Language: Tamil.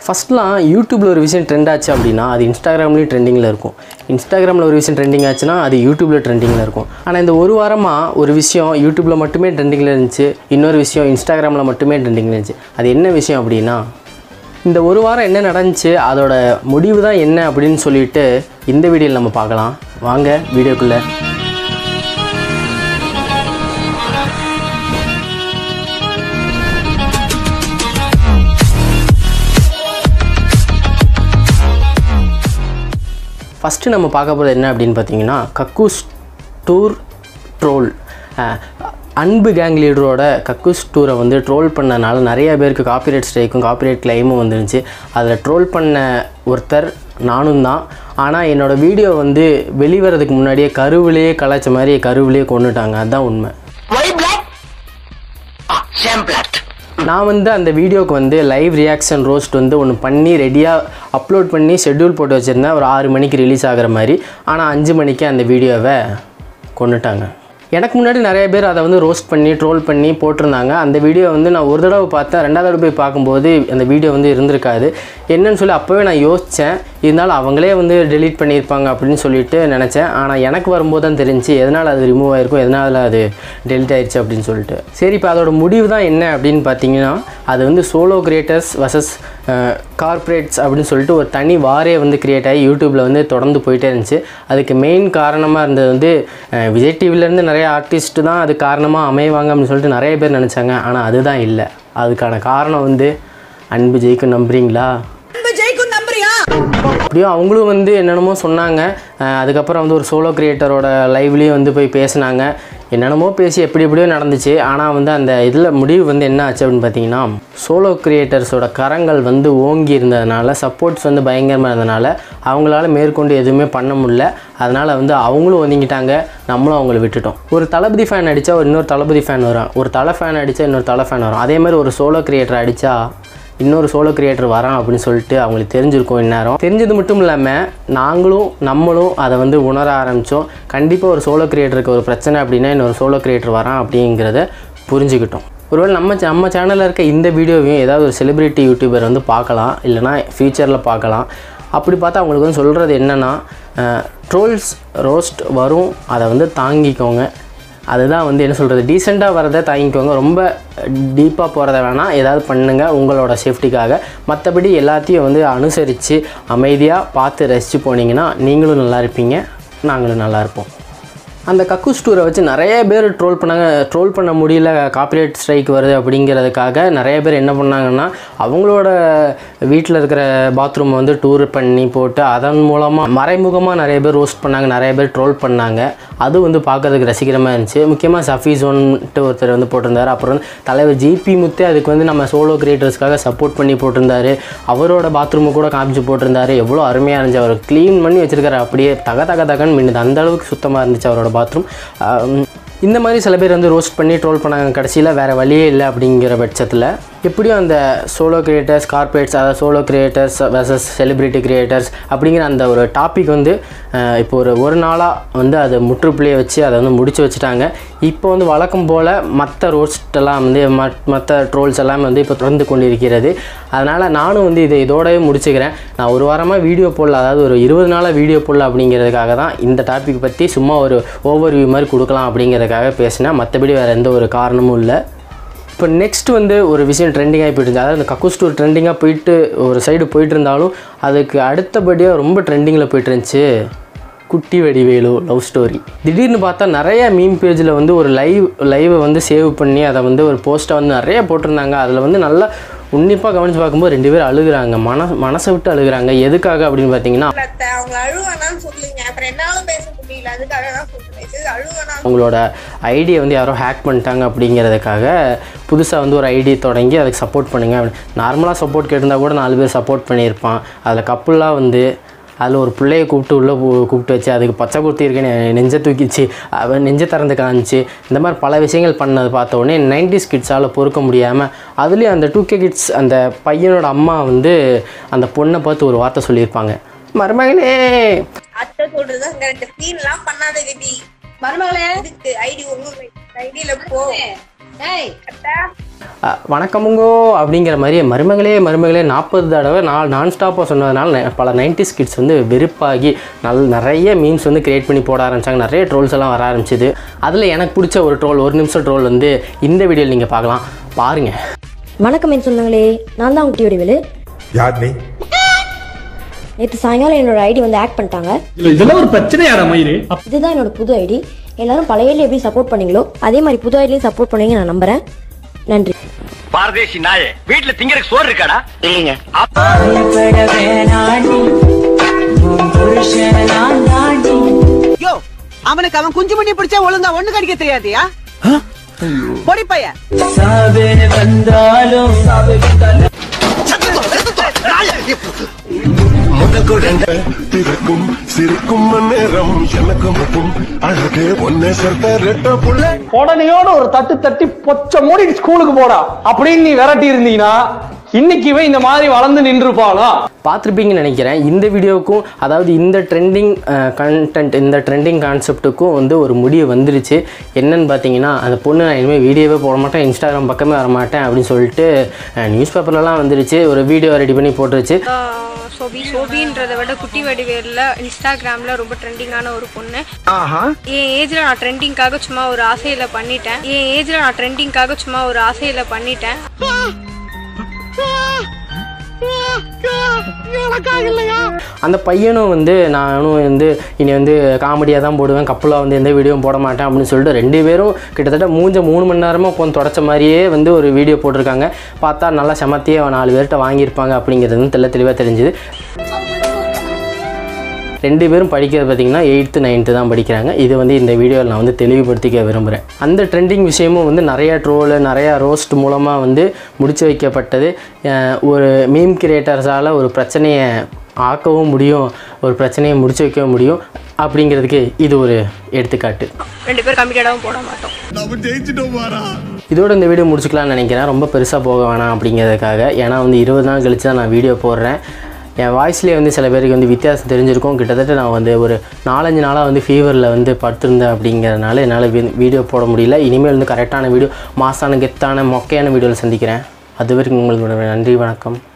ஃபஸ்ட்லாம் யூடியூப்பில் ஒரு விஷயம் ட்ரெண்ட் ஆச்சு அப்படின்னா அது இன்ஸ்டாகிராம்லேயும் ட்ரெண்டிங்கில் இருக்கும் இன்ஸ்டாகிராமில் ஒரு விஷயம் ட்ரெண்டிங் ஆச்சுன்னா அது யூடியூப்பில் ட்ரெண்டிங்கில் இருக்கும் ஆனால் இந்த ஒரு வாரமாக ஒரு விஷயம் யூடியூப்பில் மட்டுமே ட்ரெண்டிங்கில் இருந்துச்சு இன்னொரு விஷயம் இன்ஸ்டாகிராமில் மட்டுமே ட்ரெண்டிங்கில் இருந்துச்சு அது என்ன விஷயம் அப்படின்னா இந்த ஒரு வாரம் என்ன நடந்துச்சு அதோட முடிவு தான் என்ன அப்படின்னு சொல்லிட்டு இந்த வீடியோவில் நம்ம பார்க்கலாம் வாங்க வீடியோக்குள்ளே ஃபஸ்ட்டு நம்ம பார்க்க போகிறது என்ன அப்படின்னு பார்த்தீங்கன்னா கக்கூஸ் டூர் ட்ரோல் அன்பு கேங் லீடரோட கக்கூஸ் டூரை வந்து ட்ரோல் பண்ணனால நிறைய பேருக்கு காப்பிரைட் ஸ்ட்ரைக்கும் காப்பிரைட் கிளைமும் வந்துருந்துச்சு அதில் ட்ரோல் பண்ண ஒருத்தர் நானும் தான் ஆனால் என்னோடய வீடியோ வந்து வெளிவரதுக்கு முன்னாடியே கருவிலேயே கலாய்ச்ச மாதிரி கருவிலேயே கொண்டுட்டாங்க அதுதான் உண்மை Why black? Ah, sham black. நான் வந்து அந்த வீடியோக்கு வந்து லைவ் ரியாக்ஷன் ரோஸ்ட் வந்து ஒன்று பண்ணி ரெடியாக அப்லோட் பண்ணி ஷெட்யூல் போட்டு வச்சுருந்தேன் ஒரு ஆறு மணிக்கு ரிலீஸ் ஆகிற மாதிரி ஆனால் அஞ்சு மணிக்கு அந்த வீடியோவை கொண்டுட்டாங்க எனக்கு முன்னாடி நிறைய பேர் அதை வந்து ரோஸ்ட் பண்ணி ட்ரோல் பண்ணி போட்டிருந்தாங்க அந்த வீடியோ வந்து நான் ஒரு தடவை பார்த்தேன் ரெண்டாவது தடவை போய் பார்க்கும்போது அந்த வீடியோ வந்து இருந்திருக்காது என்னன்னு சொல்லி அப்போவே நான் யோசித்தேன் இருந்தாலும் அவங்களே வந்து டெலீட் பண்ணியிருப்பாங்க அப்படின்னு சொல்லிட்டு நினச்சேன் ஆனால் எனக்கு வரும்போது தான் தெரிஞ்சு எதனால் அது ரிமூவ் ஆயிருக்கும் எதனால் அது டெலிட் ஆயிடுச்சு அப்படின்னு சொல்லிட்டு சரி இப்போ அதோட முடிவு தான் என்ன அப்படின்னு பார்த்தீங்கன்னா அது வந்து சோலோ கிரியேட்டர்ஸ் வர்சஸ் கார்ப்பரேட்ஸ் அப்படின்னு சொல்லிட்டு ஒரு தனி வாரே வந்து கிரியேட் ஆகி யூடியூப்பில் வந்து தொடர்ந்து போயிட்டே இருந்துச்சு அதுக்கு மெயின் காரணமாக இருந்தது வந்து அஹ், விஜய் டிவிலேருந்து நிறைய ஆர்டிஸ்ட் தான் அது காரணமாக அமைவாங்க அப்படின்னு சொல்லிட்டு நிறைய பேர் நினச்சாங்க ஆனால் அதுதான் இல்லை அதுக்கான காரணம் வந்து அன்பு ஜெயிக்கும் நம்புறீங்களா அப்படியும் அவங்களும் வந்து என்னென்னமோ சொன்னாங்க அஹ் அதுக்கப்புறம் வந்து ஒரு சோலோ கிரியேட்டரோட லைவ்லேயும் வந்து போய் பேசினாங்க என்னென்னமோ பேசி எப்படி எப்படியோ நடந்துச்சு ஆனால் வந்து அந்த இதில் முடிவு வந்து என்ன ஆச்சு அப்படின்னு பார்த்தீங்கன்னா சோலோ கிரியேட்டர்ஸோட கரங்கள் வந்து ஓங்கி இருந்ததுனால சப்போர்ட்ஸ் வந்து பயங்கரமாக இருந்ததுனால அவங்களால மேற்கொண்டு எதுவுமே பண்ண முடியல அதனால் வந்து அவங்களும் ஒதுங்கிட்டாங்க நம்மளும் அவங்கள விட்டுட்டோம் ஒரு தளபதி ஃபேன் அடித்தா ஒரு இன்னொரு தளபதி ஃபேன் வரும் ஒரு தலை ஃபேன் அடித்தா இன்னொரு தலை ஃபேன் வரும் அதே மாதிரி ஒரு சோலோ கிரியேட்டர் அடித்தா இன்னொரு சோலோ கிரியேட்டர் வரான் அப்படின்னு சொல்லிட்டு அவங்களுக்கு தெரிஞ்சிருக்கும் இந்நேரம் தெரிஞ்சது மட்டும் இல்லாமல் நாங்களும் நம்மளும் அதை வந்து உணர ஆரம்பித்தோம் கண்டிப்பாக ஒரு சோலோ கிரியேட்டருக்கு ஒரு பிரச்சனை அப்படின்னா இன்னொரு சோலோ கிரியேட்டர் வரான் அப்படிங்கிறத புரிஞ்சுக்கிட்டோம் ஒருவேளை நம்ம சே- நம்ம சேனலில் இருக்க இந்த வீடியோவையும் ஏதாவது ஒரு செலிபிரிட்டி யூடியூபர் வந்து பார்க்கலாம் இல்லைனா ஃப்யூச்சரில் பார்க்கலாம் அப்படி பார்த்தா அவங்களுக்கு வந்து சொல்கிறது என்னென்னா ட்ரோல்ஸ் ரோஸ்ட் வரும் அதை வந்து தாங்கிக்கோங்க அதுதான் வந்து என்ன சொல்கிறது டீசெண்டாக வரதை தாங்கிக்கோங்க ரொம்ப டீப்பாக போகிறத வேணாம் ஏதாவது பண்ணுங்கள் உங்களோட சேஃப்டிக்காக மற்றபடி எல்லாத்தையும் வந்து அனுசரித்து அமைதியாக பார்த்து ரசித்து போனீங்கன்னா நீங்களும் நல்லா இருப்பீங்க நாங்களும் நல்லா இருப்போம் அந்த கக்கூஸ் டூரை வச்சு நிறைய பேர் ட்ரோல் பண்ணாங்க ட்ரோல் பண்ண முடியல காப்பிரைட் ஸ்ட்ரைக் வருது அப்படிங்கிறதுக்காக நிறைய பேர் என்ன பண்ணாங்கன்னா அவங்களோட வீட்டில் இருக்கிற பாத்ரூமை வந்து டூர் பண்ணி போட்டு அதன் மூலமாக மறைமுகமாக நிறைய பேர் ரோஸ்ட் பண்ணாங்க நிறைய பேர் ட்ரோல் பண்ணாங்க அது வந்து பார்க்கறதுக்கு ரசிகரமாக இருந்துச்சு முக்கியமாக சஃபீஸோன்ட்டு ஒருத்தர் வந்து போட்டிருந்தாரு அப்புறம் வந்து தலைவர் ஜிபி முத்தே அதுக்கு வந்து நம்ம சோலோ கிரியேட்டர்ஸ்க்காக சப்போர்ட் பண்ணி போட்டிருந்தாரு அவரோட பாத்ரூமை கூட காமிச்சு போட்டிருந்தாரு எவ்வளோ அருமையாக இருந்துச்சு அவர் க்ளீன் பண்ணி வச்சிருக்காரு அப்படியே தக தக தகன்னு மின்னுது அந்த அளவுக்கு சுத்தமாக இருந்துச்சு அவரோட பாத்ரூம் இந்த மாதிரி சில பேர் வந்து ரோஸ்ட் பண்ணி ட்ரோல் பண்ணாங்க கடைசியில் வேறு வழியே இல்லை அப்படிங்கிற பட்சத்தில் எப்படியும் அந்த சோலோ கிரியேட்டர்ஸ் கார்பரேட்ஸ் அதாவது solo creators versus celebrity creators அப்படிங்கிற அந்த ஒரு டாபிக் வந்து அஹ், இப்போ ஒரு ஒரு நாளாக வந்து அதை முற்றுப்புள்ளியை வச்சு அதை வந்து முடிச்சு வச்சுட்டாங்க இப்போ வந்து வழக்கம் போல் மற்ற ரோஸ்ட் எல்லாம் வந்து மற்ற ட்ரோல்ஸ் எல்லாம் வந்து இப்போ தொடர்ந்து கொண்டிருக்கிறது அதனால் நானும் வந்து இதை இதோடவே முடிச்சுக்கிறேன் நான் ஒரு வாரமாக வீடியோ போடல அதாவது ஒரு இருபது நாளாக வீடியோ போடல அப்படிங்கிறதுக்காக தான் இந்த டாபிக் பற்றி சும்மா ஒரு ஓவர் வியூ மாதிரி கொடுக்கலாம் அப்படிங்கிறதுக்காக பேசினேன் மற்றபடி வேறு எந்த ஒரு காரணமும் இல்லை இப்போ நெக்ஸ்ட் வந்து ஒரு விஷயம் ட்ரெண்டிங்காகி போயிட்டு இருந்துச்சு அதாவது இந்த கக்கூஸ் டூர் ட்ரெண்டிங்காக போயிட்டு ஒரு சைடு போயிட்டு இருந்தாலும் அதுக்கு அடுத்தபடியாக ரொம்ப ட்ரெண்டிங்கில் போயிட்டு இருந்துச்சு குட்டி வடிவேலு லவ் ஸ்டோரி திடீர்னு பார்த்தா நிறைய மீம் பேஜில் வந்து ஒரு லைவ் லைவை வந்து சேவ் பண்ணி அதை வந்து ஒரு போஸ்ட்டை வந்து நிறைய போட்டிருந்தாங்க அதில் வந்து நல்லா உன்னிப்பாக கவனித்து பார்க்கும்போது ரெண்டு பேரும் அழுகுறாங்க மன மனசை விட்டு அழுகுறாங்க எதுக்காக அப்படின்னு பார்த்தீங்கன்னா அத்தை, அவங்க அழுவானான்னு சொல்லுங்க அப்புறம் என்னாலும் பேச முடியல அதுக்காக தான் சொல்றேன் சரி அழுவானா அவங்களோட ஐடியை வந்து யாரோ ஹேக் பண்ணிட்டாங்க அப்படிங்கிறதுக்காக புதுசாக வந்து ஒரு ஐடி தொடங்கி அதுக்கு சப்போர்ட் பண்ணுங்க நார்மலாக சப்போர்ட் கேட்டிருந்தா கூட நாலு பேர் சப்போர்ட் பண்ணியிருப்பான் அதில் கப்புலாம் வந்து அதில் ஒரு பிள்ளைய கூப்பிட்டு உள்ளே கூப்பிட்டு வச்சு அதுக்கு பச்சை குர்த்தி இருக்கேன்னு நெஞ்சை தூக்கிச்சு அவன் நெஞ்சை திறந்து காமிச்சு இந்த மாதிரி பல விஷயங்கள் பண்ணது பார்த்த உடனே நைன்டிஸ் கிட்ஸால் பொறுக்க முடியாமல் அதுலேயும் அந்த டூ கே கிட்ஸ் அந்த பையனோட அம்மா வந்து அந்த பொண்ணை பார்த்து ஒரு வார்த்தை சொல்லியிருப்பாங்க மருமகளே அத்தை சொல்றதுதான் கரெக்ட் சீன் எல்லாம் பண்ணாத கட்டி மருமகளே இதுக்கு ஐடி ஒண்ணும் ஐடியில போ ஏய் அத்தை அஹ், வணக்கமுங்கோ அப்படிங்கிற மாதிரி மருமகளே மருமகளே நாற்பது தடவை நான் நான் ஸ்டாப்பாக சொன்னதுனால நெ- பல நைன்டிஸ் கிட்ஸ் வந்து வெறுப்பாகி நல் நிறைய மீம்ஸ் வந்து கிரியேட் பண்ணி போட ஆரம்பிச்சாங்க நிறைய ட்ரோல்ஸ் எல்லாம் வர ஆரம்பிச்சுது அதில் எனக்கு பிடிச்ச ஒரு ட்ரோல் ஒரு நிமிஷம் ட்ரோல் வந்து இந்த வீடியோவில் நீங்கள் பார்க்கலாம் பாருங்கள் வணக்கம் என் சொன்னாங்களே நான் தான் குட்டி வடிவேலு யார் நீ நேற்று சாயங்காலம் என்னோட ஐடி வந்து ஆக்ட் பண்ணிட்டாங்க இல்ல இதெல்லாம் ஒரு பிரச்சனையாடா மயிறு இதுதான் என்னோட புது ஐடி எல்லாரும் பழைய ஐடி எப்படி சப்போர்ட் பண்ணீங்களோ அதே மாதிரி புது ஐடிலையும் சப்போர்ட் பண்ணுவீங்க நான் நம்புறேன் நன்றி பாரதேசி நாயே வீட்டுல திங்கறதுக்கு சோறு இருக்காடா இல்லைங்க யோ அவனுக்கு அவன் குஞ்சு மணி பிடிச்சா ஒழுங்கா ஒண்ணு கடிக்க தெரியாதியா பொடி பையன் பிறக்கும் சிரிக்கும் நேரம் எனக்கு மட்டும் அழகே ஒன்னே சேர்த்த ரெட்ட புள்ள உடனையோட ஒரு தட்டு தட்டி பொச்ச மூடி ஸ்கூலுக்கு போடா அப்படின்னு நீ விரட்டி இருந்தீங்கன்னா இன்னைக்கு இவன் இந்த மாதிரி வளர்ந்து நின்றுப்பாளா பார்த்துருப்பீங்கன்னு நினைக்கிறேன் இந்த வீடியோவுக்கும் அதாவது இந்த ட்ரெண்டிங் கண்டென்ட் இந்த ட்ரெண்டிங் கான்செப்ட்டுக்கும் வந்து ஒரு முடிவு வந்துருச்சு என்னன்னு பார்த்தீங்கன்னா அந்த பொண்ணு நான் இனிமேல் வீடியோவே போட மாட்டேன் இன்ஸ்டாகிராம் பக்கமே வர மாட்டேன் அப்படின்னு சொல்லிட்டு நியூஸ் பேப்பர்லலாம் வந்துருச்சு ஒரு வீடியோ ரெடி பண்ணி போட்டுருச்சு சோபி சோபின்றதை விட குட்டி வடிவேலில் இன்ஸ்டாகிராமில் ரொம்ப ட்ரெண்டிங்கான ஒரு பொண்ணு என் ஏஜில் நான் ட்ரெண்டிங்காக சும்மா ஒரு ஆசையில் பண்ணிட்டேன் என் ஏஜில் நான் ட்ரெண்டிங்காக சும்மா ஒரு ஆசையில் பண்ணிட்டேன் அந்த பையனும் வந்து நானும் வந்து இனி வந்து காமெடியாக தான் போடுவேன் கப்பலாக வந்து எந்த வீடியோவும் போட மாட்டேன் அப்படின்னு சொல்லிட்டு ரெண்டு பேரும் கிட்டத்தட்ட மூஞ்ச மூணு மணி நேரமாக உட்காந்து தொடச்ச மாதிரியே வந்து ஒரு வீடியோ போட்டிருக்காங்க பார்த்தா நல்லா செமத்தியே நாலு பேர்கிட்ட வாங்கியிருப்பாங்க அப்படிங்கிறது வந்து தெள்ள தெளிவாக தெரிஞ்சுது ரெண்டு பேரும் படிக்கிறது பார்த்தீங்கன்னா எயித்து நைன்த்து தான் படிக்கிறாங்க இது வந்து இந்த வீடியோவில் நான் வந்து தெளிவுபடுத்திக்க விரும்புகிறேன் அந்த ட்ரெண்டிங் விஷயமும் வந்து நிறையா ட்ரோலு நிறையா ரோஸ்ட் மூலமாக வந்து முடிச்சு வைக்கப்பட்டது அஹ் ஒரு மீம் கிரியேட்டர்ஸால் ஒரு பிரச்சனையை ஆக்கவும் முடியும் ஒரு பிரச்சனையை முடிச்சு வைக்கவும் முடியும் அப்படிங்கிறதுக்கு இது ஒரு எடுத்துக்காட்டு ரெண்டு பேர் கம்மிட்டடாகவும் போட மாட்டோம் இதோட இந்த வீடியோ முடிச்சுக்கலாம்னு நினைக்கிறேன் ரொம்ப பெருசாக போக வேணாம் அப்படிங்கிறதுக்காக ஏன்னா வந்து இருபது நாள் கழிச்சு தான் நான் வீடியோ போடுறேன் என் வாய்ஸ்லேயே வந்து சில பேருக்கு வந்து வித்தியாசம் தெரிஞ்சிருக்கும் கிட்டத்தட்ட நான் வந்து ஒரு நாலஞ்சு நாளாக வந்து ஃபீவரில் வந்து படுத்திருந்தேன் அப்படிங்கிறதுனால என்னால் வீடியோ போட முடியல இனிமேல் வந்து கரெக்டான வீடியோ மாசான கெத்தான மொக்கையான வீடியோவில் சந்திக்கிறேன் அது வரைக்கும் உங்களுக்கு நன்றி வணக்கம்